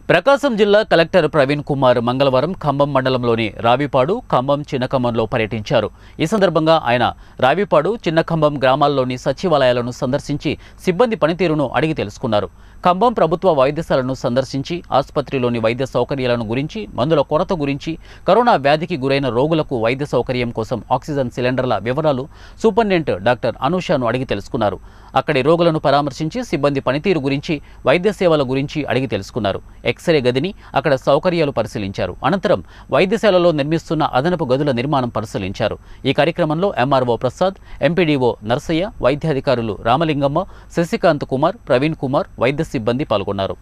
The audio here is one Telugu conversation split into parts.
ప్రకాశం జిల్లా కలెక్టర్ ప్రవీణ్ కుమార్ మంగళవారం ఖమ్మం మండలంలోని రావిపాడు ఖమ్మం చిన్నఖమ్మంలో పర్యటించారు ఈ సందర్భంగా ఆయన రావిపాడు చిన్నఖమ్మం గ్రామాల్లోని సచివాలయాలను సందర్శించి సిబ్బంది పనితీరును అడిగి తెలుసుకున్నారు ఖమ్మం ప్రభుత్వ వైద్యశాలను సందర్శించి ఆసుపత్రిలోని వైద్య సౌకర్యాలను గురించి మందుల కొరత గురించి కరోనా వ్యాధికి గురైన రోగులకు వైద్య సౌకర్యం కోసం ఆక్సిజన్ సిలిండర్ల వివరాలు సూపరింటెండెంట్ డాక్టర్ అనూషను అడిగి తెలుసుకున్నారు అక్కడి రోగులను పరామర్శించి సిబ్బంది పనితీరు గురించి వైద్య సేవల గురించి అడిగి తెలుసుకున్నారు ఎక్స్రే గదిని అక్కడ సౌకర్యాలు పరిశీలించారు అనంతరం వైద్యశాలలో నిర్మిస్తున్న అదనపు గదుల నిర్మాణం పరిశీలించారు ఈ కార్యక్రమంలో ఎంఆర్ఓ ప్రసాద్ ఎంపీడీఓ నర్సయ్య వైద్యాధికారులు రామలింగమ్మ శశికాంత్ కుమార్ ప్రవీణ్ కుమార్ వైద్య సిబ్బంది పాల్గొన్నారు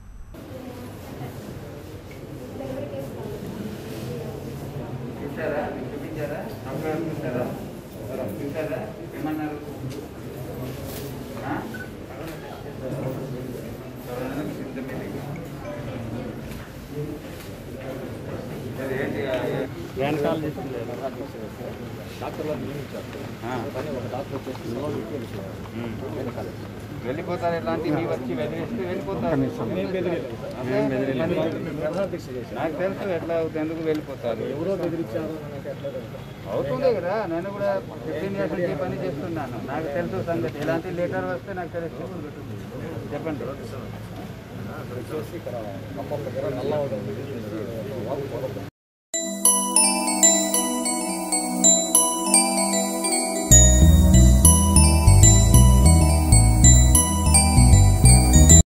చూసారా చూపించారా అప్పుడు చూసారా చూసారా ఏమన్నారు ఆ? కరోనాకు సిద్ధమేది. అది ఏంటి ఆ, ఏ- వెనకాల తీసుకెళ్ళి డాక్టర్ గారు నియమించారు ఆ. కానీ ఒక డాక్టర్ వచ్చేసి లోనికి వెళ్ళిపోయారు. వెనకాల. వెళ్ళిపోతారు ఎలాంటి మీ వచ్చి వదిలేస్తే వెళ్ళిపోతారు మేము బెదిరియలేదు సార్. అదే కానీ మరి ప్రధాన దీక్ష చేశారు నాకు తెలుసు ఎట్లా అవుతుంది ఎందుకు వెళ్ళిపోతారు ఎవరో బెదిరించారు నాకు ఎట్లా తెలుసు. అవుతుంది కదా నేను కూడా ఫిఫ్టీన్ ఇయర్స్ నుంచి పని చేస్తున్నాను నాకు తెలుసు సంగతి ఎలాంటి లెటర్ వస్తే నాకు తెలుసు చెప్పండి ఇక్కడ వచ్చేసి ఇక్కడ ఖమ్మం దగ్గర నల్లవడం వాగు పొలం ఉంది.